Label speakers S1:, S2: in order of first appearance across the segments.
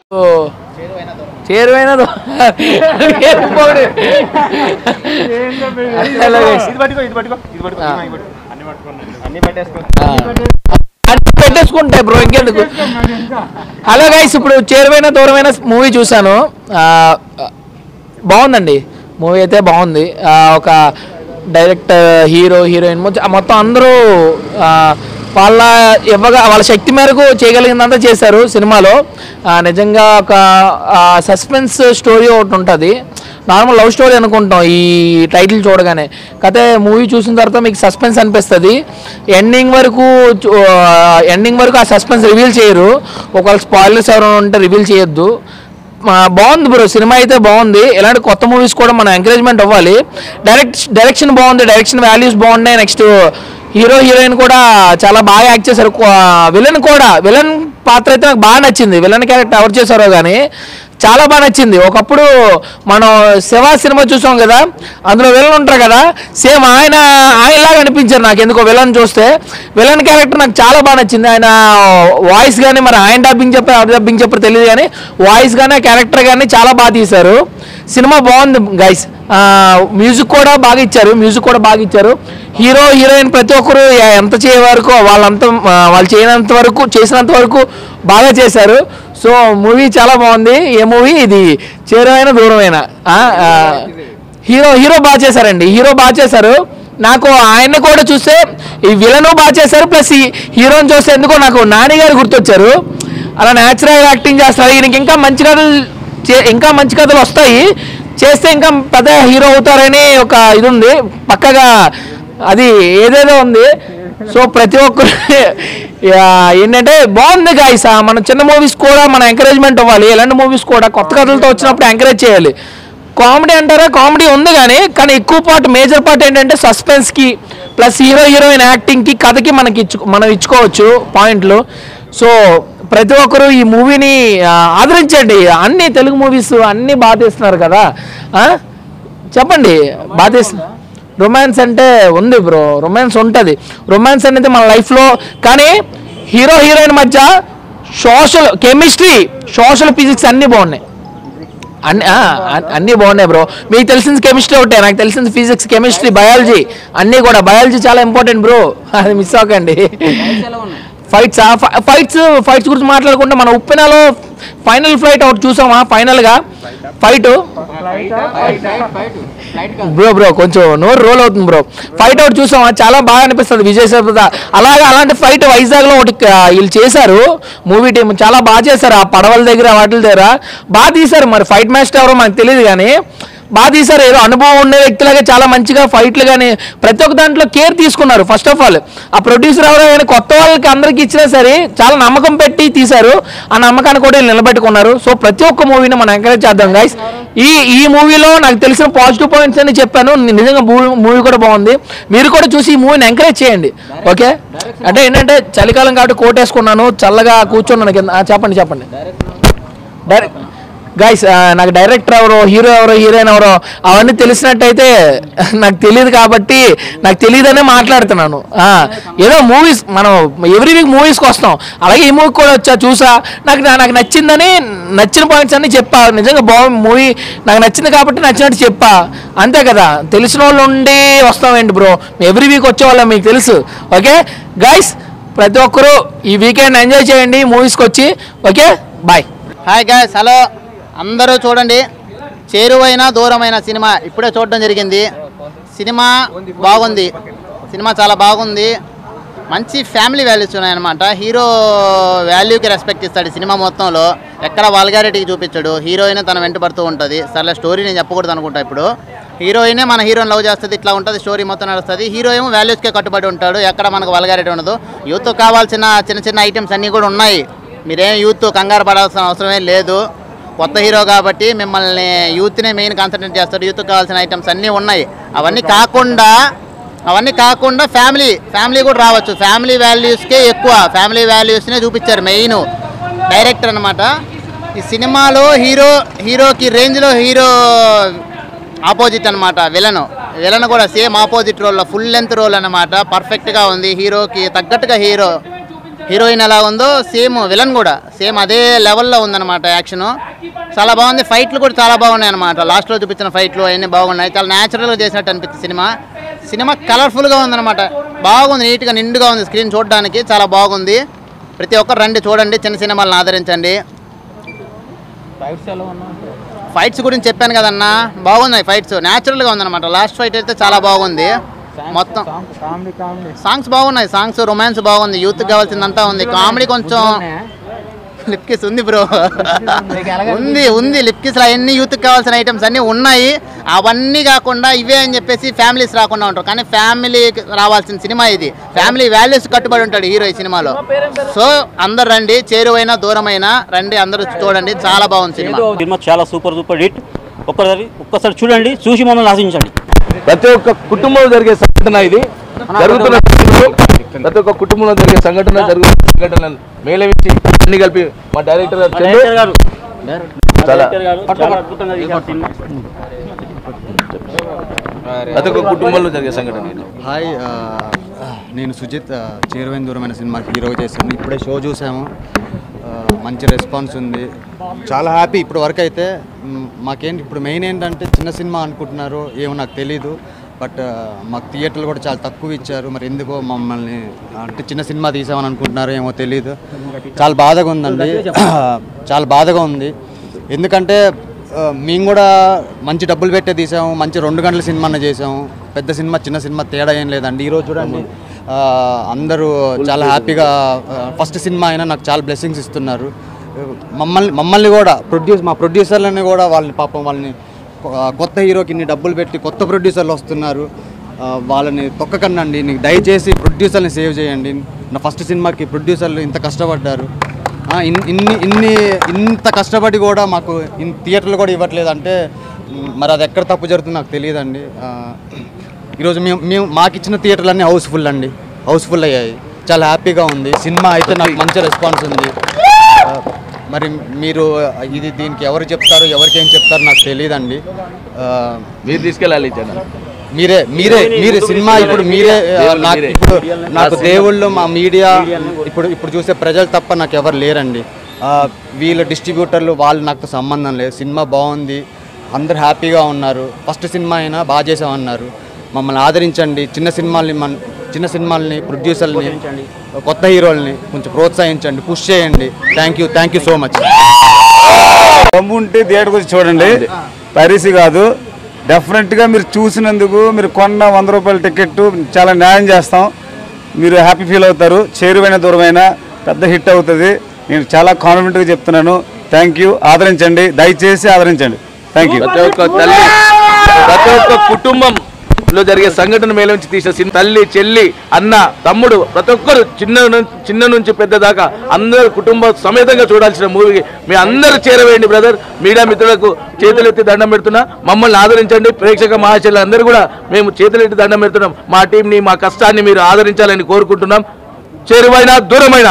S1: చేరువైన దో- ఏరుకోడు. Hello guys.
S2: ఇది పట్టుకో ఇది పట్టుకో ఇది పట్టుకో
S1: ఆ.
S2: ఇది పట్టుకో. అన్ని పట్టుకోండి అన్ని పట్టేసుకో
S1: ఆ. అన్ని పెట్టేసుకుంటాయి బ్రో ఇంకెందుకు హలో గైస్ ఇప్పుడు చేరువైన దూరమైన మూవీ చూశాను ఆ, బాగుందండి మూవీ అయితే బాగుంది ఆ, ఒక డైరెక్టర్ హీరో హీరోయిన్ మొత్తం మొత్తం అందరూ ఆ, వాళ్ళ ఇవ్వగా వాళ్ళ శక్తి మేరకు చేయగలిగినంత చేశారు సినిమాలో ఆ, నిజంగా ఒక సస్పెన్స్ స్టోరీ ఒకటి ఉంటుంది నార్మల్ లవ్ స్టోరీ అనుకుంటాం ఈ టైటిల్ చూడగానే కథ మూవీ చూసిన తర్వాత మీకు సస్పెన్స్ అనిపిస్తుంది ఎండింగ్ వరకు ఎండింగ్ వరకు ఆ సస్పెన్స్ రివీల్ చేయరు ఒకవేళ స్పాయిలర్స్ ఎవరైనా ఉంటే రివీల్ చేయొద్దు ఆ, బాగుంది బ్రో సినిమా అయితే బాగుంది ఇలాంటి కొత్త మూవీస్ కూడా మనం ఎంకరేజ్మెంట్ అవ్వాలి డైరెక్ట్ డైరెక్షన్ బాగుంది డైరెక్షన్ వాల్యూస్ బాగున్నాయి నెక్స్ట్ హీరో హీరోయిన్ కూడా చాలా బాగా యాక్ట్ చేశారు విలన్ కూడా విలన్ పాత్ర అయితే నాకు బాగా నచ్చింది విలన్ క్యారెక్టర్ ఎవరు చేశారో కానీ చాలా బాగా నచ్చింది ఒకప్పుడు మనం శివ సినిమా చూసాం కదా అందులో విలన్ ఉంటారు కదా సేమ్ ఆయన ఆయనలాగా అనిపించారు నాకు ఎందుకో విలన్ చూస్తే విలన్ క్యారెక్టర్ నాకు చాలా బాగా నచ్చింది ఆయన వాయిస్ కానీ మరి ఆయన డబ్బింగ్ చెప్పారు ఎవరు డబ్బింగ్ చెప్పారు తెలియదు కానీ వాయిస్ కానీ క్యారెక్టర్ కానీ చాలా బాగా తీశారు సినిమా బాగుంది గైస్ మ్యూజిక్ కూడా బాగా ఇచ్చారు మ్యూజిక్ కూడా బాగా ఇచ్చారు హీరో హీరోయిన్ ప్రతి ఒక్కరు ఎ- ఎంత చేయ వరకు వాళ్ళంత ఆ, వాళ్ళు చేయనంత వరకు చేసినంత వరకు బాగా చేశారు సో మూవీ చాలా బాగుంది ఏ మూవీ ఇది చేరువైన దూరమైన ఆ, ఆ, హీరో హీరో బాగా చేశారండి హీరో బాగా చేశారు నాకు ఆయన్ని కూడా చూస్తే ఈ విలను బాగా చేశారు ప్లస్ ఈ హీరోని చూస్తే ఎందుకో నాకు నాని గారు గుర్తొచ్చారు అలా న్యాచురల్ యాక్టింగ్ చేస్తారు ఈయనకి ఇంకా మంచి కథలు చే- ఇంకా మంచి కథలు వస్తాయి చేస్తే ఇంకా పెద్ద హీరో అవుతారని ఒక ఇది ఉంది పక్కగా అది ఏదేదో ఉంది సో ప్రతి ఒక్కరు యా, ఏంటంటే బాగుంది గాయస్ మన చిన్న మూవీస్ కూడా మన ఎంకరేజ్మెంట్ అవ్వాలి ఇలాంటి మూవీస్ కూడా కొత్త కథలతో వచ్చినప్పుడు ఎంకరేజ్ చేయాలి కామెడీ అంటారా కామెడీ ఉంది కానీ కానీ ఎక్కువ పార్ట్ మేజర్ పార్ట్ ఏంటంటే సస్పెన్స్కి ప్లస్ హీరో హీరోయిన్ యాక్టింగ్కి కథకి మనకి ఇచ్చు మనం ఇచ్చుకోవచ్చు పాయింట్లు సో ప్రతి ఒక్కరు ఈ మూవీని ఆ, ఆదరించండి అన్ని తెలుగు మూవీస్ అన్నీ బాగా తీస్తున్నారు కదా ఆ? చెప్పండి బాగా తీస్తున్నారు రొమాన్స్ అంటే ఉంది బ్రో రొమాన్స్ ఉంటుంది రొమాన్స్ అనేది మన లైఫ్లో కానీ హీరో హీరోయిన్ మధ్య సోషల్ కెమిస్ట్రీ సోషల్ ఫిజిక్స్ అన్నీ బాగున్నాయి అన్ని ఆ, అన్- అన్నీ బాగున్నాయి బ్రో మీకు తెలిసింది కెమిస్ట్రీ ఒకటే నాకు తెలిసింది ఫిజిక్స్ కెమిస్ట్రీ బయాలజీ అన్నీ కూడా బయాలజీ చాలా ఇంపార్టెంట్ బ్రో అది మిస్ అవ్వకండి ఫైట్స్ ఫైట్స్ ఫైట్స్ గురించి మాట్లాడకుండా మన ఉప్పెనలో ఫైనల్ ఫ్లైట్ ఒకటి చూసామా ఫైనల్గా ఫైట్ బ్రో బ్రో కొంచెం నోరు రోల్ అవుతుంది బ్రో ఫైట్ అవుట్ చూసామా చాలా బాగా అనిపిస్తుంది విజయ్ సేతుపతి అలాగే అలాంటి ఫైట్ వైజాగ్లో ఒకటి ఆ, వీళ్ళు చేశారు మూవీ టీం చాలా బాగా చేశారు ఆ పడవల దగ్గర వాటి దగ్గర బాగా తీశారు మరి ఫైట్ మాస్టర్ ఎవరో మనకు తెలియదు కానీ బాగా తీశారు ఏదో అనుభవం ఉండే వ్యక్తులాగే చాలా మంచిగా ఫైట్లు కానీ ప్రతి ఒక్క దాంట్లో కేర్ తీసుకున్నారు ఫస్ట్ ఆఫ్ ఆల్ ఆ ప్రొడ్యూసర్ ఎవరో కానీ కొత్త వాళ్ళకి అందరికి ఇచ్చినా సరే చాలా నమ్మకం పెట్టి తీశారు ఆ నమ్మకాన్ని కూడా వీళ్ళు నిలబెట్టుకున్నారు సో ప్రతి ఒక్క మూవీని మనం ఎంకరేజ్ చేద్దాం గైస్ ఈ ఈ మూవీలో నాకు తెలిసిన పాజిటివ్ పాయింట్స్ అని చెప్పాను ని- నిజంగా మూవీ కూడా బాగుంది మీరు కూడా చూసి ఈ మూవీని ఎంకరేజ్ చేయండి ఓకే అంటే ఏంటంటే చలికాలం కాబట్టి కోట్ వేసుకున్నాను చల్లగా కూర్చున్నాను కింద ఆ, చెప్పండి చెప్పండి డైరెక్ట్ గైస్ నాకు డైరెక్టర్ ఎవరో హీరో ఎవరో హీరోయిన్ ఎవరో అవన్నీ తెలిసినట్టయితే నాకు తెలియదు కాబట్టి నాకు తెలియదనే మాట్లాడుతున్నాను ఆ, ఏదో మూవీస్ మనం ఎవ్రీ వీక్ మూవీస్కి వస్తాం అలాగే ఈ మూవీకి కూడా వచ్చా చూసా నాకు నా- నాకు నచ్చిందని నచ్చిన పాయింట్స్ అన్ని చెప్పా నిజంగా బాగుంది మూవీ నాకు నచ్చింది కాబట్టి నచ్చినట్టు చెప్పా అంతే కదా తెలిసిన వాళ్ళు ఉండి వస్తామేంటి బ్రో ఎవ్రీ వీక్ వచ్చేవాళ్ళం మీకు తెలుసు ఓకే గైస్ ప్రతి ఒక్కరూ ఈ వీకెండ్ ఎంజాయ్ చేయండి మూవీస్కి వచ్చి okay bye
S3: hi guys hello అందరూ చూడండి చేరువైన దూరమైన సినిమా ఇప్పుడే చూడడం జరిగింది సినిమా బాగుంది సినిమా చాలా బాగుంది మంచి ఫ్యామిలీ వాల్యూస్ ఉన్నాయన్నమాట హీరో వాల్యూకి రెస్పెక్ట్ ఇస్తాడు ఈ సినిమా మొత్తంలో ఎక్కడ వాల్గారిటీకి చూపించాడు హీరోయిన్ తన వెంట పడుతూ ఉంటుంది సర్లే స్టోరీ నేను చెప్పకూడదు అనుకుంటా ఇప్పుడు హీరోయినే మన హీరోని లవ్ చేస్తుంది ఇట్లా ఉంటుంది స్టోరీ మొత్తం నడుస్తుంది హీరో ఏమో వాల్యూస్కే కట్టుబడి ఉంటాడు ఎక్కడ మనకు వల్గారిటీ ఉండదు యూత్ కావాల్సిన చిన్న చిన్న ఐటమ్స్ అన్నీ కూడా ఉన్నాయి మీరేం యూత్ కంగారు పడాల్సిన అవసరమే లేదు కొత్త హీరో కాబట్టి మిమ్మల్ని యూత్నే మెయిన్ కాన్సన్ట్రేట్ చేస్తాడు యూత్ కావాల్సిన ఐటమ్స్ అన్నీ ఉన్నాయి అవన్నీ కాకుండా అవన్నీ కాకుండా ఫ్యామిలీ ఫ్యామిలీ కూడా రావచ్చు ఫ్యామిలీ వాల్యూస్కే ఎక్కువ ఫ్యామిలీ వాల్యూస్నే చూపించారు మెయిన్ డైరెక్టర్ అనమాట ఈ సినిమాలో హీరో హీరోకి రేంజ్లో హీరో ఆపోజిట్ అనమాట విలన్ విలన్ కూడా సేమ్ ఆపోజిట్ రోల్లో ఫుల్ లెంత్ రోల్ అనమాట పర్ఫెక్ట్గా ఉంది హీరోకి తగ్గట్టుగా హీరో హీరోయిన్ ఎలా ఉందో సేమ్ విలన్ కూడా సేమ్ అదే లెవెల్లో ఉందన్నమాట యాక్షన్ చాలా బాగుంది ఫైట్లు కూడా చాలా బాగున్నాయి అనమాట లాస్ట్లో చూపించిన ఫైట్లు అవన్నీ బాగున్నాయి చాలా న్యాచురల్గా చేసినట్టు అనిపిస్తుంది సినిమా సినిమా కలర్ఫుల్గా ఉందన్నమాట బాగుంది నీట్గా నిండుగా ఉంది స్క్రీన్ చూడడానికి చాలా బాగుంది ప్రతి ఒక్కరు రండి చూడండి చిన్న సినిమాలను ఆదరించండి ఫైట్స్ గురించి చెప్పాను కదన్నా బాగున్నాయి ఫైట్స్ న్యాచురల్గా ఉందన్నమాట లాస్ట్ ఫైట్ అయితే చాలా బాగుంది మొత్తం సాంగ్స్ బాగున్నాయి సాంగ్స్ రొమాన్స్ బాగుంది యూత్ కావాల్సిందంతా ఉంది కామెడీ కొంచెం లిప్ కిస్ ఉంది బ్రో ఉంది ఉంది లిప్ కిస్ అవన్నీ యూత్ కావాల్సిన ఐటమ్స్ అన్నీ ఉన్నాయి అవన్నీ కాకుండా ఇవే అని చెప్పేసి ఫ్యామిలీస్ రాకుండా ఉంటారు కానీ ఫ్యామిలీ రావాల్సిన సినిమా ఇది ఫ్యామిలీ వాల్యూస్ కట్టుబడి ఉంటాడు హీరో ఈ సినిమాలో సో అందరు రండి చేరువైనా దూరమైనా రండి అందరూ చూడండి చాలా బాగుంది సినిమా
S4: సినిమా చాలా సూపర్ సూపర్ హిట్ ఒక్కసారి ఒక్కసారి చూడండి చూసి మమ్మల్ని ఆశించండి
S5: ప్రతి ఒక్క కుటుంబంలో జరిగే సంఘటన ఇది జరుగుతున్న సంఘటనలు, ప్రతి ఒక్క కుటుంబంలో జరిగే సంఘటన జరుగుతున్న సంఘటనలు మేళవించి అన్ని కలిపి మా డైరెక్టర్ గారు
S4: మా
S5: చందు
S4: డైరెక్టర్ గారు
S5: చాలా-
S4: డైరెక్టర్ గారు చాలా అద్భుతంగా తీశారు సినిమా
S5: ప్రతి ఒక్క కుటుంబంలో జరిగే సంఘటన ఇది.
S6: హాయ్ ఆ, నేను సుజిత్ ఆ, చేరువైన దూరమైన సినిమాకి హీరో చేశాను ఇప్పుడే షో చూసాము ఆ, మంచి రెస్పాన్స్ ఉంది చాలా హ్యాపీ ఇప్పుడు వరకు అయితే మ్, మాకేంటి ఇప్పుడు మెయిన్ ఏంటంటే చిన్న సినిమా అనుకుంటున్నారు ఏమో నాకు తెలీదు బట్ ఆ, మాకు థియేటర్లు కూడా చాలా తక్కువ ఇచ్చారు మరి ఎందుకో మమ్మల్ని అంటే చిన్న సినిమా తీసామని అనుకుంటున్నారో ఏమో తెలీదు చాలా బాధగా ఉందండి చాలా బాధగా ఉంది ఎందుకంటే ఆ, మేము కూడా మంచి డబ్బులు పెట్టే తీసాము మంచి రెండు గంటల సినిమా చేసాము పెద్ద సినిమా చిన్న సినిమా తేడా ఏం లేదండి ఈరోజు చూడండి ఆ, అందరూ చాలా హ్యాపీగా ఫస్ట్ సినిమా అయినా నాకు చాలా బ్లెస్సింగ్స్ ఇస్తున్నారు మమ్మల్ని మమ్మల్ని కూడా ప్రొడ్యూస్ మా ప్రొడ్యూసర్లని కూడా వాళ్ళని పాపం వాళ్ళని ఆ, కొత్త హీరోకి ఇన్ని డబ్బులు పెట్టి కొత్త ప్రొడ్యూసర్లు వస్తున్నారు ఆ, వాళ్ళని తొక్కకండి నీకు దయచేసి ప్రొడ్యూసర్ని సేవ్ చేయండి నా ఫస్ట్ సినిమాకి ప్రొడ్యూసర్లు ఇంత కష్టపడ్డారు ఆ, ఇన్- ఇన్ని ఇన్ని ఇంత కష్టపడి కూడా మాకు ఇన్ థియేటర్లు కూడా ఇవ్వట్లేదు అంటే మ్, మరి అది ఎక్కడ తప్పు జరుగుతుందో నాకు తెలియదండి ఆ, ఈరోజు మేము మేము మాకు ఇచ్చిన థియేటర్లు అన్నీ హౌస్ఫుల్ అండి హౌస్ఫుల్ అయ్యాయి చాలా హ్యాపీగా ఉంది సినిమా అయితే నాకు మంచి రెస్పాన్స్ ఉంది ఆ, మరి మీరు ఇది దీనికి ఎవరు చెప్తారో ఎవరికి ఏం చెప్తారో నాకు తెలియదండి ఆ,
S5: మీరు తీసుకెళ్ళాలి ఈ ఛానల్
S6: మీరే మీరే మీరే సినిమా ఇప్పుడు మీరే ఆ,
S5: దేవుళ్ళు
S6: నాకు
S5: మీరే.
S6: ఇప్పుడు నాకు దేవుళ్ళు మా మీడియా ఇప్పుడు ఇప్పుడు చూసే ప్రజలు తప్ప నాకు ఎవరు లేరండి ఆ, వీళ్ళ డిస్ట్రిబ్యూటర్లు వాళ్ళు నాకు సంబంధం లేదు సినిమా బాగుంది అందరు హ్యాపీగా ఉన్నారు ఫస్ట్ సినిమా అయినా బాగా చేసామన్నారు మమ్మల్ని ఆదరించండి చిన్న సినిమాల్ని మన చిన్న సినిమాల్ని ప్రొడ్యూసర్ని కొత్త హీరోల్ని కొంచెం ప్రోత్సహించండి పుష్ చేయండి thank you thank you so much
S7: దమ్ము ఉంటే థియేటర్కి వచ్చి చూడండి పైరసీ కాదు డెఫినెట్గా మీరు చూసినందుకు మీరు కొన్న వంద రూపాయల టికెట్ చాలా న్యాయం చేస్తాం మీరు హ్యాపీ ఫీల్ అవుతారు చేరువైన దూరమైన పెద్ద హిట్ అవుతుంది నేను చాలా కాన్ఫిడెంట్గా చెప్తున్నాను థ్యాంక్ యూ ఆదరించండి దయచేసి ఆదరించండి థ్యాంక్ యూ
S5: ప్రతి ఒక్క తల్లి ప్రతి ఒక్క కుటుంబంలో జరిగే సంఘటన మేలోంచి తీసిన సినిమా తల్లి చెల్లి అన్న తమ్ముడు ప్రతి ఒక్కరు చిన్న ను- చిన్న నుంచి పెద్ద దాకా అందరు కుటుంబ సమేతంగా చూడాల్సిన మూవీ మీ అందరూ చేరవేయండి బ్రదర్ మీడియా మిత్రులకు చేతులెత్తి దండం పెడుతున్నా మమ్మల్ని ఆదరించండి ప్రేక్షక మహాశైలు అందరూ కూడా మేము చేతులెత్తి దండం పెడుతున్నాం మా టీంని మా కష్టాన్ని మీరు ఆదరించాలని కోరుకుంటున్నాం చేరువైన దూరమైన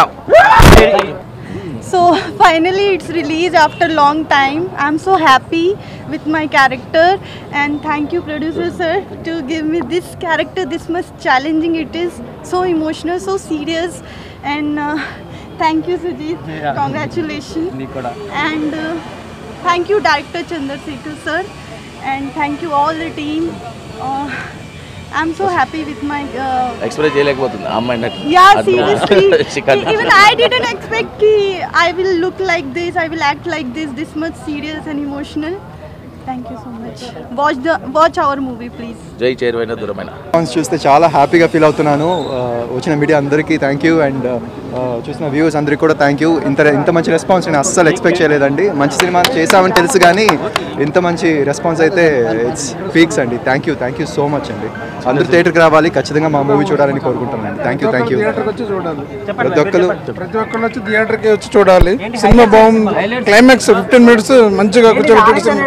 S8: So finally it's released after long time. I'm so happy with my character and thank you producer sir to give me this character this much challenging it is so emotional so serious and uh, thank you Sujit congratulations and uh, thank you director Chandrasekhar sir and thank you all the team uh, I'm so happy with my uh,
S5: express చేయలేకపోతుంది ఆ అమ్మాయి నటి.
S8: yeah,
S5: అద్భుతం.
S8: seriously.
S5: She can't.
S8: Even I didn't expect ki I will look like this, I will act like this, this much serious and emotional. Thank you so much. Watch the watch our movie, please.
S5: జై చేరువైన దూరమైన
S9: response చూస్తే చాలా హ్యాపీగా feel అవుతున్నాను ఆ, వచ్చిన media అందరికీ thank you and చూసిన వ్యూస్ అందరికీ కూడా థ్యాంక్ యూ ఇంత ఇంత మంచి రెస్పాన్స్ నేను అస్సలు ఎక్స్పెక్ట్ చేయలేదండి మంచి సినిమా చేసామని తెలుసు కానీ ఇంత మంచి రెస్పాన్స్ అయితే ఇట్స్ పీక్స్ అండి thank you thank you so much అండి అందరూ థియేటర్కి రావాలి ఖచ్చితంగా మా మూవీ చూడాలని కోరుకుంటున్నాను థ్యాంక్ యూ థ్యాంక్ యూ ప్రతి ఒక్కరు
S10: ప్రతి ఒక్కరు వచ్చి థియేటర్కి వచ్చి చూడాలి సినిమా బాగుంది క్లైమాక్స్ ఫిఫ్టీన్ మినిట్స్ మంచిగా కూర్చోబెట్టి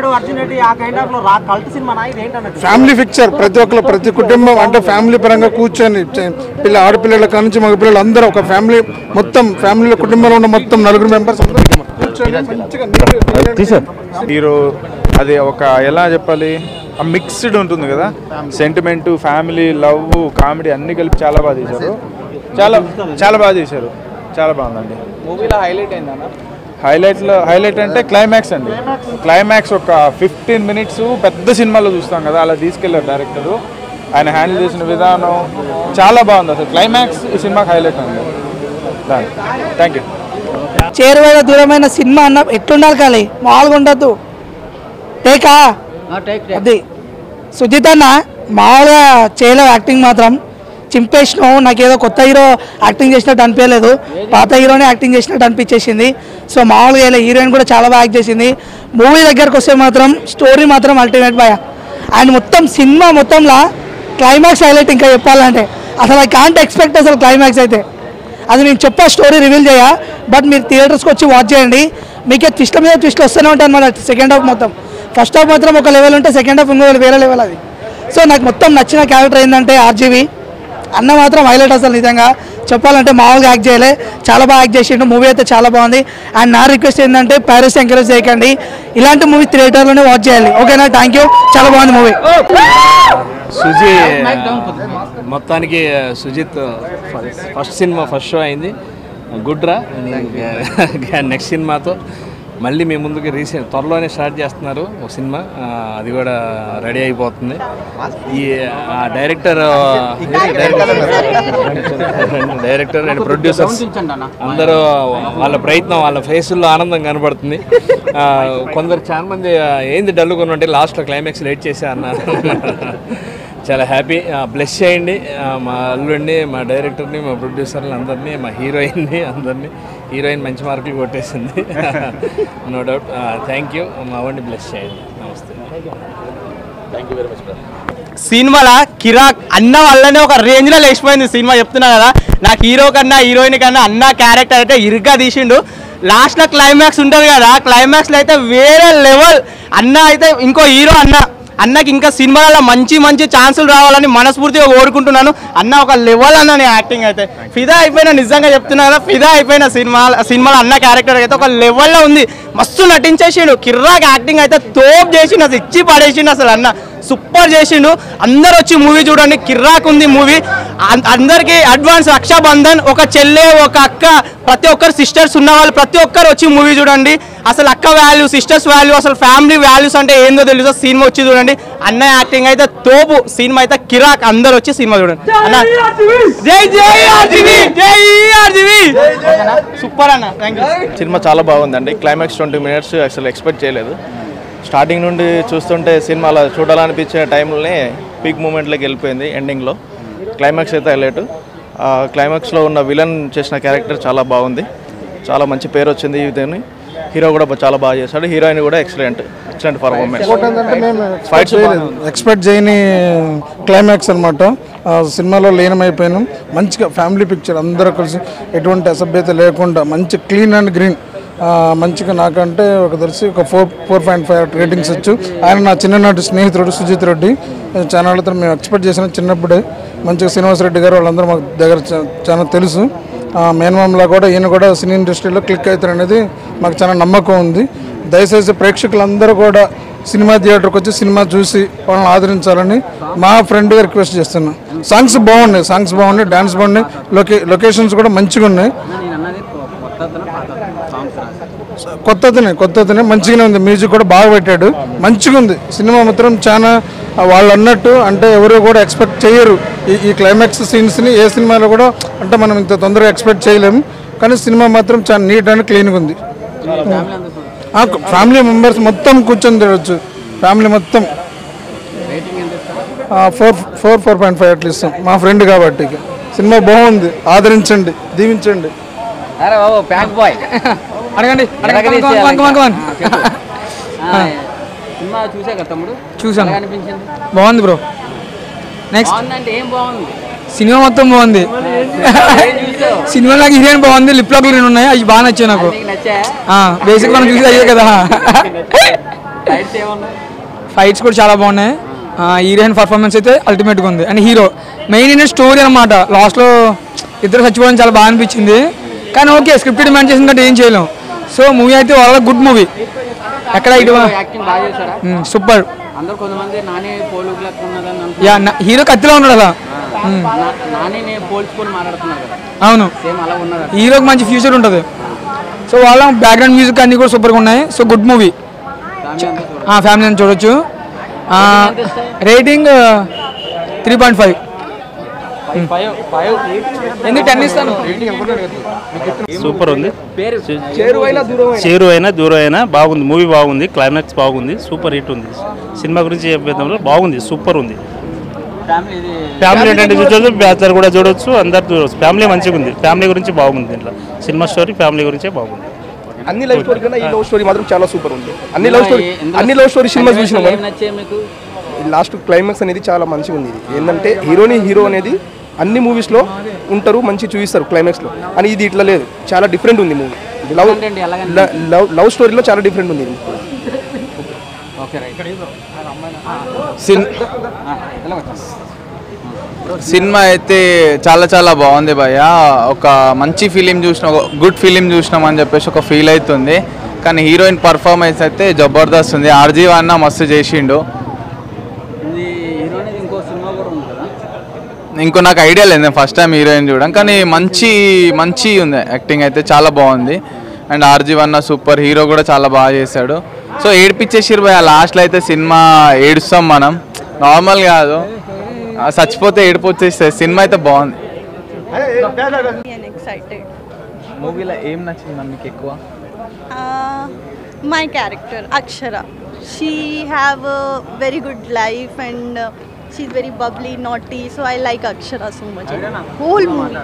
S10: ఫ్యామిలీ పిక్చర్ ప్రతి ఒక్కరు ప్రతి కుటుంబం అంటే ఫ్యామిలీ పరంగా కూర్చొని చ- పిల్ల ఆడపిల్లల కానించి మగ పిల్లలు అందరూ ఒక ఫ్యామిలీ మొత్తం ఫ్యామిలీలో కుటుంబంలో ఉన్న మొత్తం నలుగురు మెంబర్స్ అందరూ కూర్చొని మంచిగా
S2: హీరో అది ఒక ఎలా చెప్పాలి ఆ మిక్స్డ్ ఉంటుంది కదా సెంటిమెంట్ ఫ్యామిలీ లవ్ కామెడీ అన్ని కలిపి చాలా బాగా చేశారు చాలా చాలా బాగా చేశారు చాలా బాగుందండి
S1: మూవీలో హైలైట్ అయిందన్న
S2: హైలైట్లో హైలైట్ అంటే క్లైమాక్స్ అండి క్లైమాక్స్ ఒక ఫిఫ్టీన్ మినిట్స్ పెద్ద సినిమాలో చూస్తాం కదా అలా తీసుకెళ్లారు డైరెక్టర్ ఆయన హ్యాండిల్ చేసిన విధానం చాలా బాగుంది అసలు క్లైమాక్స్ ఈ సినిమాకి హైలైట్ అండి థ్యాంక్ యూ
S11: చేరువైన దూరమైన సినిమా అన్న ఎట్లుండాలి కాలి మామూలుగా ఉండద్దు టేకా అది సుజిత్ అన్న మామూలుగా చేయలేవు యాక్టింగ్ మాత్రం చింపేసినావు నాకేదో కొత్త హీరో యాక్టింగ్ చేసినట్టు అనిపించలేదు పాత హీరోనే యాక్టింగ్ చేసినట్టు అనిపించేసింది సో మామూలుగా ఇలా హీరోయిన్ కూడా చాలా బాగా యాక్ట్ చేసింది మూవీ దగ్గరకు వస్తే మాత్రం స్టోరీ మాత్రం అల్టిమేట్ బాయ్ అండ్ మొత్తం సినిమా మొత్తంలో క్లైమాక్స్ హైలైట్ ఇంకా చెప్పాలంటే అసలు ఐ కాంట్ ఎక్స్పెక్ట్ అసలు క్లైమాక్స్ అయితే అది నేను చెప్పా స్టోరీ రివీల్ చేయ బట్ మీరు థియేటర్స్కి వచ్చి వాచ్ చేయండి మీకే ట్విస్ట్ మీద ట్విస్ట్ వస్తూనే ఉంటాయి మన సెకండ్ హాఫ్ మొత్తం ఫస్ట్ హాఫ్ మాత్రం ఒక లెవెల్ ఉంటే సెకండ్ హాఫ్ ఇంకో వేరే లెవెల్ అది సో నాకు మొత్తం నచ్చిన క్యారెక్టర్ ఏంటంటే ఆర్జీవి అన్న మాత్రం హైలైట్ అసలు నిజంగా చెప్పాలంటే మామూలుగా యాక్ట్ చేయలే చాలా బాగా యాక్ట్ చేసిండు మూవీ అయితే చాలా బాగుంది అండ్ నా రిక్వెస్ట్ ఏంటంటే ప్యారిస్ ఎంకరేజ్ చేయకండి ఇలాంటి మూవీ థియేటర్లోనే వాచ్ చేయాలి ఓకేనా థ్యాంక్ యూ చాలా బాగుంది మూవీ
S12: సుజీ మొత్తానికి సుజిత్ ఫస్ట్ సినిమా ఫస్ట్ షో అయింది గుడ్ రా నెక్స్ట్ సినిమాతో మళ్ళీ మీ ముందుకు రీసెంట్ త్వరలోనే స్టార్ట్ చేస్తున్నారు ఒక సినిమా ఆ, అది కూడా రెడీ అయిపోతుంది ఈ ఆ డైరెక్టర్ డైరెక్టర్ అండ్ ప్రొడ్యూసర్స్ అందరూ వాళ్ళ ప్రయత్నం వాళ్ళ ఫేసుల్లో ఆనందం కనబడుతుంది ఆ, కొందరు చాలా మంది ఆ, ఏంది డల్లుకొని ఉంటే లాస్ట్లో క్లైమాక్స్ లేట్ చేసా అన్నారు చాలా హ్యాపీ బ్లెస్ చేయండి ఆ, మా అల్లుడిని మా డైరెక్టర్ని మా ప్రొడ్యూసర్ని అందరినీ మా హీరోయిన్ని అందరినీ హీరోయిన్ మంచి మార్కులు కొట్టేసింది నో డౌట్ థ్యాంక్ యూ మా వాడిని బ్లెస్ చేయండి నమస్తే
S5: థ్యాంక్ యూ వెరీ మచ్
S13: సినిమాల కిరాక్ అన్న వల్లనే ఒక రేంజ్ లో లేచిపోయింది సినిమా చెప్తున్నా కదా నాకు హీరో కన్నా హీరోయిన్ కన్నా అన్న క్యారెక్టర్ అయితే ఇరుగ్గా తీసిండు లాస్ట్ లో క్లైమాక్స్ ఉంటుంది కదా క్లైమాక్స్ లో అయితే వేరే లెవెల్ అన్న అయితే ఇంకో హీరో అన్న అన్నకి ఇంకా సినిమాలలో మంచి మంచి ఛాన్సులు రావాలని మనస్ఫూర్తిగా కోరుకుంటున్నాను అన్న ఒక లెవెల్ అన్న నేను యాక్టింగ్ అయితే ఫిదా అయిపోయిన నిజంగా చెప్తున్నా కదా ఫిదా అయిపోయిన సినిమా సినిమాలో అన్న క్యారెక్టర్ అయితే ఒక లెవెల్లో ఉంది మస్తు నటించేసిండు కిర్రాక్ యాక్టింగ్ అయితే తోప్ చేసిండు అసలు ఇచ్చి పడేసిండు అసలు అన్న సూపర్ చేసిండు అందరు వచ్చి మూవీ చూడండి కిర్రాక్ ఉంది మూవీ అందరికి అడ్వాన్స్ రక్షాబంధన్ ఒక చెల్లె ఒక అక్క ప్రతి ఒక్కరు సిస్టర్స్ ఉన్న వాళ్ళు ప్రతి ఒక్కరు వచ్చి మూవీ చూడండి అసలు అక్క వాల్యూ సిస్టర్స్ వాల్యూ అసలు ఫ్యామిలీ వాల్యూస్ అంటే ఏందో తెలుసు సినిమా వచ్చి చూడండి అన్న యాక్టింగ్ అయితే తోపు సినిమా అయితే కిరాక్ అందరు వచ్చి సినిమా చూడండి అన్న జై జై ఆర్జీవి జై ఆర్జీవి సూపర్ అన్న థ్యాంక్ యూ
S14: సినిమా చాలా బాగుందండి క్లైమాక్స్ ట్వంటీ మినిట్స్ అసలు ఎక్స్పెక్ట్ చేయలేదు స్టార్టింగ్ నుండి చూస్తుంటే సినిమాలో చూడాలనిపించే టైంలోనే పీక్ మూమెంట్లోకి వెళ్ళిపోయింది ఎండింగ్లో క్లైమాక్స్ అయితే హైలైట్ క్లైమాక్స్లో ఉన్న విలన్ చేసిన క్యారెక్టర్ చాలా బాగుంది చాలా మంచి పేరు వచ్చింది దీన్ని హీరో కూడా చాలా బాగా చేశాడు హీరోయిన్ కూడా ఎక్సలెంట్ ఎక్సలెంట్ పర్ఫార్మెన్స్
S10: ఎక్స్పెక్ట్ చేయలేదు ఎక్స్పెక్ట్ చేయని క్లైమాక్స్ అనమాట సినిమాలో లీనమైపోయాను మంచిగా ఫ్యామిలీ పిక్చర్ అందరూ కలిసి ఎటువంటి అసభ్యత లేకుండా మంచి క్లీన్ అండ్ గ్రీన్ మంచిగా నాకంటే ఒక తెలిసి ఒక four four point five ratings వచ్చు ఆయన నా చిన్ననాటి స్నేహితుడు సుజిత్ రెడ్డి చాలా వాళ్ళతో మేము ఎక్స్పెక్ట్ చేసిన చిన్నప్పుడే మంచిగా శ్రీనివాస్ రెడ్డి గారు వాళ్ళందరూ మాకు దగ్గర చా- చాలా తెలుసు మేనమామలా కూడా ఈయన కూడా సినీ ఇండస్ట్రీలో క్లిక్ అవుతారు అనేది మాకు చాలా నమ్మకం ఉంది దయచేసి ప్రేక్షకులందరూ కూడా సినిమా థియేటర్కి వచ్చి సినిమా చూసి వాళ్ళని ఆదరించాలని మా ఫ్రెండ్గా రిక్వెస్ట్ చేస్తున్నా సాంగ్స్ బాగున్నాయి సాంగ్స్ బాగున్నాయి డ్యాన్స్ బాగున్నాయి లొకే లొకేషన్స్ కూడా మంచిగా ఉన్నాయి కొత్తతనే కొత్తతనే మంచిగానే ఉంది మ్యూజిక్ కూడా బాగా పెట్టాడు మంచిగా ఉంది సినిమా మాత్రం చాలా వాళ్ళు అన్నట్టు అంటే ఎవరు కూడా ఎక్స్పెక్ట్ చేయరు ఈ ఈ క్లైమాక్స్ సీన్స్ని ఏ సినిమాలో కూడా అంటే మనం ఇంత తొందరగా ఎక్స్పెక్ట్ చేయలేము కానీ సినిమా మాత్రం చాలా నీట్ అండ్ క్లీన్గా ఉంది ఫ్యామిలీ మెంబర్స్ మొత్తం కూర్చొని తిరగచ్చు ఫ్యామిలీ మొత్తం four four four point five అట్లా ఇస్తాం మా ఫ్రెండ్ కాబట్టి ఇక. సినిమా బాగుంది ఆదరించండి దీవించండి
S15: అరే బాబు ప్యాంక్ బాయ్
S11: అడగండి
S15: అడగండి,
S11: కమాన్, కమాన్, కమాన్, కమాన్.
S15: సినిమా చూసా కదా తమ్ముడు
S11: చూసాను.
S15: ఎలా అనిపించింది
S11: బాగుంది బ్రో నెక్స్ట్
S15: బాగుందంటే ఏం బాగుంది
S11: సినిమా మొత్తం బాగుంది
S15: ఏం చూసావు
S11: సినిమా నాకు హీరోయిన్ బాగుంది లిప్ లాక్ రెండు ఉన్నాయి అవి బాగా నచ్చాయి నాకు
S15: నీకు నచ్చా
S11: బేసిక్ మనం చూసి అయ్యే కదా
S15: ఫైట్స్ ఏమన్నా
S11: ఫైట్స్ కూడా చాలా బాగున్నాయి హీరోయిన్ పర్ఫార్మెన్స్ అయితే అల్టిమేట్గా ఉంది అండ్ హీరో మెయిన్ ఏంటంటే స్టోరీ అనమాట లాస్ట్లో ఇద్దరు చచ్చిపోవడం చాలా బాగా అనిపించింది కానీ ఓకే స్క్రిప్ట్ డిమాండ్ చేసిన కంటే ఏం చేయలేం సో మూవీ అయితే వాళ్ళ గుడ్ మూవీ ఎక్కడ ఇటు
S15: యాక్టింగ్ బాగా చేశారా
S11: సూపర్
S15: అందరూ కొంతమంది నానే పోలుగులకు ఉన్నదని
S11: యా హీరో కత్తిలో ఉన్నాడు అలా
S15: అంటున్నారు నానే నేను పోల్చుకొని మాట్లాడుతున్నారు కదా అవును
S16: సేమ్ అలా ఉన్నారు
S15: హీరోకి మంచి ఫ్యూచర్ ఉంటుంది సో వాళ్ళ బ్యాక్గ్రౌండ్ మ్యూజిక్ అన్ని కూడా సూపర్గా ఉన్నాయి సో గుడ్ మూవీ ఫ్యామిలీ అని చూడొచ్చు రేటింగ్ త్రీ పాయింట్ ఫైవ్ ఎందుకు టెన్ ఇస్తాను
S17: సూపర్ ఉంది
S15: చేరువైనా దూరమైనా.
S17: చేరువైనా దూరమైనా బాగుంది మూవీ బాగుంది క్లైమాక్స్ బాగుంది సూపర్ హిట్ ఉంది సినిమా గురించి చెప్పేదంలో బాగుంది సూపర్ ఉంది ఫ్యామిలీ ఏంటంటే చూడొచ్చు బ్యాచులర్ కూడా చూడొచ్చు అందరు చూడొచ్చు ఫ్యామిలీ మంచిగా ఉంది ఫ్యామిలీ గురించి బాగుంది దీంట్లో సినిమా స్టోరీ ఫ్యామిలీ గురించే బాగుంది
S18: అన్ని లవ్ స్టోరీ కన్నా ఈ లవ్ స్టోరీ మాత్రం చాలా సూపర్ ఉంది అన్ని లవ్ స్టోరీ అన్ని లవ్ స్టోరీ సినిమా చూసినాం మనం.
S15: నచ్చే మీకు
S18: లాస్ట్ క్లైమాక్స్ అనేది చాలా మంచిగా ఉంది ఇది ఏంటంటే హీరోని హీరో అనేది అన్ని మూవీస్లో ఉంటారు మంచి చూపిస్తారు క్లైమాక్స్లో అని ఇది ఇట్లా లేదు చాలా డిఫరెంట్ ఉంది మూవీ లవ్
S15: ఏంటండి, ఎలాగని?
S18: లవ్ లవ్ స్టోరీలో చాలా డిఫరెంట్ ఉంది ఇది
S15: ఓకే రైట్
S2: సిన్ సినిమా అయితే చాలా చాలా బాగుంది భయ్య ఒక మంచి ఫిలిం చూసిన గుడ్ ఫిలిం చూసినాం అని చెప్పేసి ఒక ఫీల్ అవుతుంది కానీ హీరోయిన్ పర్ఫార్మెన్స్ అయితే జబర్దస్త్ ఉంది ఆర్జీవ్ అన్న మస్తు చేసిండు
S15: ఇది హీరో అనేది ఇంకో సినిమా కూడా ఉంది కదా
S2: ఇంకో నాకు ఐడియా లేదు నేను ఫస్ట్ టైం హీరోయిన్ చూడడం కానీ మంచి మంచి ఉంది యాక్టింగ్ అయితే చాలా బాగుంది అండ్ ఆర్జీవ్ అన్న సూపర్ హీరో కూడా చాలా బాగా చేశాడు సో ఏడిపించేసిరు భయ లాస్ట్లో అయితే సినిమా ఏడుస్తాం మనం నార్మల్ కాదు ఆ చచ్చిపోతే ఏడుపు వచ్చేస్తుంది సినిమా అయితే బాగుంది
S8: and excited.
S2: మూవీలో ఏం నచ్చింది మీకు ఎక్కువ
S8: Uh, my character Akshara. She have a very good life and uh, she's very bubbly, naughty. So I like Akshara so much. Whole movie.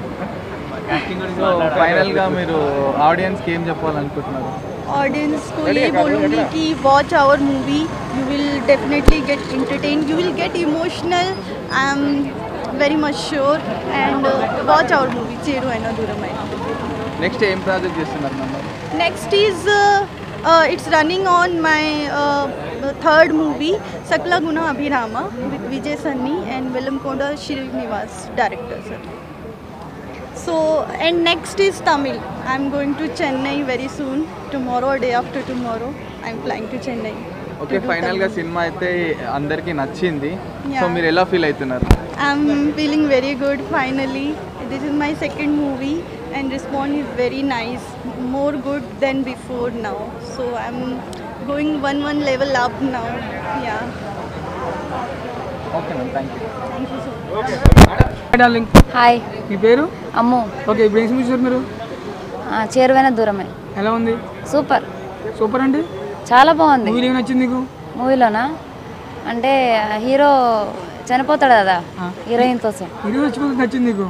S2: So ఫైనల్గా మీరు ఆడియన్స్కి ఏం చెప్పాలనుకుంటున్నారు
S8: Audience को ये बोलूँगी कि watch our movie. You will definitely get entertained. You will get emotional. I'm very much sure. And uh, watch our movie. Cheru Aina Duramaina.
S2: Next ఏం ప్రాజెక్ట్ చేస్తున్నారు నన్ను
S8: Next is uh, uh, it's running on my uh, third movie, Sakla Guna Abhirama, with Vijay Sunny and Velamkonda Srinivas, director. Sir. So and next is Tamil. I'm going to Chennai very soon. Tomorrow or day after tomorrow, I'm flying to Chennai.
S2: Okay ఫైనల్గా సినిమా అయితే అందరికీ నచ్చింది so
S8: Yeah.
S2: మీరు ఎలా feel అవుతున్నారు
S8: I'm feeling very good finally. This is my second movie and response is very nice, more good than before now. So I'm going one one level up now. Yeah.
S2: Okay ma'am thank you
S8: Thank you so
S15: darling
S19: hi
S15: మీ పేరు
S19: Ammu
S15: okay ఇప్పుడు ఏం cinema చూసారు మీరు
S19: ఆ, చేరువైన దూరమే
S15: ఎలా ఉంది
S19: సూపర్
S15: సూపర్ అండి
S19: చాలా బాగుంది
S15: మూవీలో ఏం నచ్చింది నీకు
S19: మూవీలోనా అంటే హీరో చనిపోతాడు కదా హీరోయిన్ కోసం
S15: హీరో వచ్చిపోతే నచ్చింది నీకు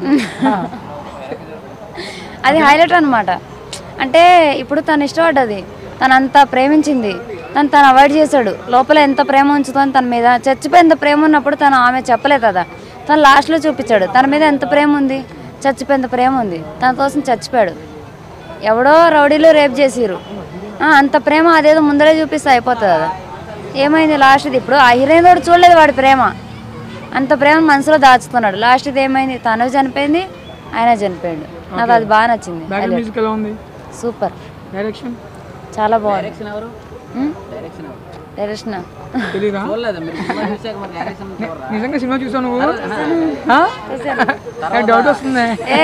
S19: అది హైలైట్ అనమాట అంటే ఇప్పుడు తను ఇష్టపడ్డది తను అంత ప్రేమించింది తను తను అవాయిడ్ చేశాడు లోపల ఎంత ప్రేమ ఉంచుతుంది తన మీద చచ్చిపోయేంత ప్రేమ ఉన్నప్పుడు తను ఆమె చెప్పలేదు కదా తను లాస్ట్లో చూపించాడు తన మీద ఎంత ప్రేమ ఉంది చచ్చిపోయేంత ప్రేమ ఉంది తన కోసం చచ్చిపోయాడు ఎవడో రౌడీలు రేప్ చేసిరు ఆ, అంత ప్రేమ అదేదో ముందరే చూపిస్తే అయిపోతుంది కదా ఏమైంది లాస్ట్ది ఇప్పుడు ఆ హీరోయిన్ కూడా చూడలేదు వాడి ప్రేమ అంత ప్రేమ మనసులో దాచుతున్నాడు లాస్ట్ది ఏమైంది తను చనిపోయింది ఆయన చనిపోయాడు నాకు అది బాగా నచ్చింది
S15: బ్యాక్గ్రౌండ్ మ్యూజిక్ ఎలా ఉంది
S19: సూపర్
S15: డైరెక్షన్
S19: చాలా బాగుంది
S15: డైరెక్షన్
S19: ఎవరు
S15: డైరెక్షన్ ఎవరు
S19: డైరెక్షన్
S15: తెలీదా చూడలేదు మీరు సినిమా చూసాక మరి డైరెక్షన్ చూడరా?
S8: నిజంగా సినిమా చూసావు నువ్వు
S15: ఆ.
S8: ఆ?
S19: చూశాను.
S8: నాకు డౌట్ వస్తుంది
S19: ఏ.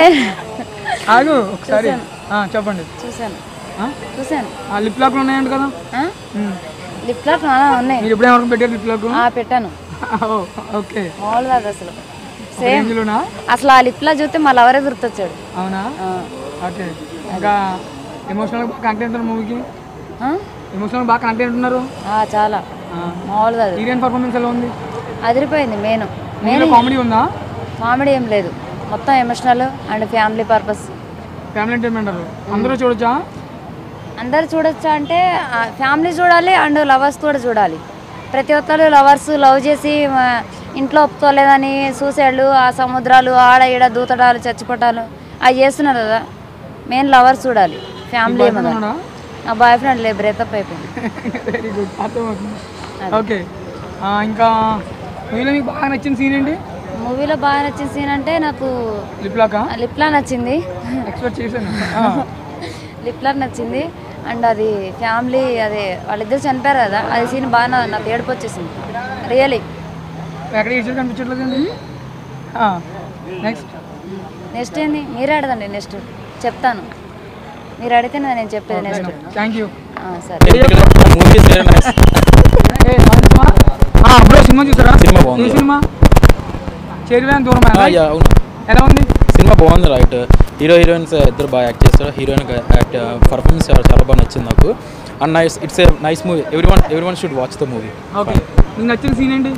S8: ఆగు ఒకసారి
S19: చూశాను.
S8: ఆ, చెప్పండి
S19: చూశాను
S8: ఆ?
S19: చూశాను
S8: ఆ లిప్ లాక్లు ఉన్నాయంట కదా
S19: ఆ?
S8: ఉమ్.
S19: లిప్ లాక్ ఆ, ఉన్నాయి
S8: మీరు ఎప్పుడైనా వరకు పెట్టారు లిప్ లాక్
S19: ఆ, పెట్టాను
S8: ఓకే
S19: మామూలుగా అది అసలు
S8: ఒక
S19: సేమ్
S8: రేంజ్లోనా?
S19: అసలు ఆ లిప్ లా చూస్తే మా లవరే గుర్తొచ్చాడు
S8: అవునా ఓకే ఇంకా ఎమోషనల్ బాగా కనెక్ట్ అవుతున్నారు మూవీకి ఎమోషనల్ బాగా కనెక్ట్ అవుతున్నారు
S19: ఆ, చాలా మామూలుగా అది
S8: హీరోయిన్ పర్ఫార్మెన్స్ ఎలా ఉంది
S19: అదిరిపోయింది మెయిన్
S8: మూవీలో కామెడీ ఉందా
S19: కామెడీ ఏం లేదు మొత్తం emotional and family purpose
S8: family entertainment అందరూ చూడొచ్చా
S19: అందరు చూడొచ్చా అంటే ఫ్యామిలీ చూడాలి అండ్ లవర్స్ కూడా చూడాలి ప్రతి ఒక్కరు లవర్స్ లవ్ చేసి ఆ, ఇంట్లో ఒప్పుకోలేదని సూసైడ్లు ఆ సముద్రాలు ఆడ ఈడ దూతడాలు చచ్చిపోటాలు అవి చేస్తున్నారు కదా మెయిన్ లవర్స్ చూడాలి ఫ్యామిలీ
S8: boyfriend ఉన్నాడా?
S19: నా బాయ్ ఫ్రెండ్ లేదు బ్రేకప్ అయిపోయింది
S8: వెరీ గుడ్ అర్థమవుతుంది ఓకే ఇంకా మూవీలో మీకు బాగా నచ్చిన సీన్ ఏంటి
S19: మూవీలో బాగా నచ్చిన సీన్ అంటే నాకు
S8: లిప్ లాకా
S19: లిప్లా నచ్చింది
S8: ఎక్స్పెక్ట్ చేశాను
S19: లిప్లా నచ్చింది అండ్ అది ఫ్యామిలీ అదే వాళ్ళిద్దరు చనిపోయారు కదా అది సీన్ బాగా నా- నాకు ఏడుపు వచ్చేసింది రియలీ
S8: ఎక్కడ ఏడ్చారు కనిపించట్లేదండి నెక్స్ట్
S19: నెక్స్ట్ ఏంది మీరే అడగండి నెక్స్ట్ చెప్తాను మీరు అడిగితే నేను చెప్పేది నెక్స్ట్
S15: థ్యాంక్ యూ
S19: సరే
S15: బ్రో సినిమా చూసారా
S16: సినిమా బాగుంది.
S15: ఏ సినిమా చేరువేన దూరం
S16: ఆ, యా, అవును
S15: ఎలా ఉంది
S16: సినిమా బాగుంది రైట్ హీరో హీరోయిన్స్ ఇద్దరు బాగా యాక్ట్ చేస్తారు హీరోయిన్ యాక్ట్ పర్ఫార్మెన్స్ చాలా బాగా నచ్చింది నాకు and nice it's a nice movie everyone everyone should watch the movie
S15: okay నీకు నచ్చిన సీన్ ఏంటి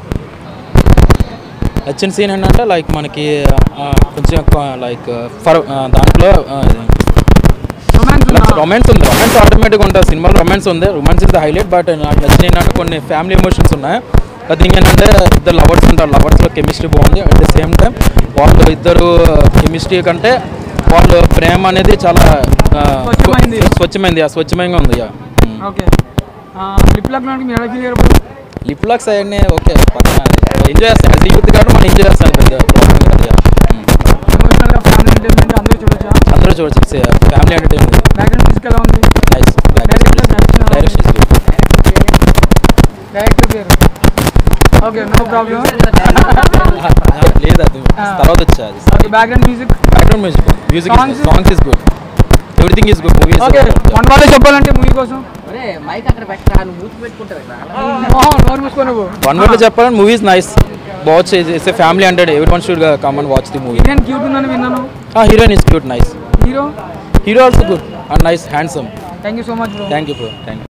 S16: నచ్చిన సీన్ ఏంటంటే లైక్ మనకి ఆ, కొంచెం లైక్ ఫర్ దాంట్లో రొమాన్స్ ఉంది రొమాన్స్ ఆటోమేటిక్గా ఉంటుంది సినిమాలో రొమాన్స్ ఉంది romance is the highlight but నాకు నచ్చిన ఏంటంటే కొన్ని ఫ్యామిలీ ఎమోషన్స్ ఉన్నాయి అది ఏంటంటే ఇద్దరు లవర్స్ ఉంటారు లవర్స్లో కెమిస్ట్రీ బాగుంది అట్ ద సేమ్ టైం వాళ్ళు ఇద్దరు కెమిస్ట్రీ కంటే వాళ్ళు ప్రేమ అనేది చాలా ఆ,
S15: స్వచ్ఛమైంది.
S16: స్వచ్ఛమైంది ఆ స్వచ్ఛమైనగా ఉంది యా
S15: ఓకే లిప్ లాక్ లాంటి మీరు ఎలా ఫీల్ అయ్యారు ఇప్పుడు
S16: లిప్ లాక్స్ అవన్నీ ఓకే పక్కన ఎంజాయ్ చేస్తాం అది యూత్ కాబట్టి మనం ఎంజాయ్ చేస్తాం పెద్ద ప్రాబ్లం కాదు యా
S15: ఎమోషనల్గా ఫ్యామిలీ ఎంటర్టైన్మెంట్ అందరూ చూడొచ్చా
S16: అందరూ చూడొచ్చు ఫ్యామిలీ ఎంటర్టైన్మెంట్
S15: బ్యాక్గ్రౌండ్ మ్యూజిక్ ఎలా ఉంది
S16: నైస్ డైరెక్షన్
S15: డైరెక్టర్ పేరు ఓకే నో ప్రాబ్లం
S16: లేదు అది తర్వాత వచ్చా అది
S15: okay background music
S16: background music music
S15: Songs?
S16: Songs is good everything is good movie
S15: okay one వాళ్ళే చెప్పాలంటే మూవీ కోసం
S1: మైక్ అక్కడ పెట్టరా నువ్వు మూతి పెట్టుకుంటావు
S15: మోహన్ నోరు మూసుకో నువ్వు
S16: వన్ వర్డ్ చెప్పాలంటే movie is nice watch it's a family hundred everyone should come and watch the movie
S15: heroine cute ఉందని విన్నాను
S16: heroine is cute nice
S15: hero
S16: hero also good and nice handsome
S15: thank you so much bro
S16: thank you bro thank you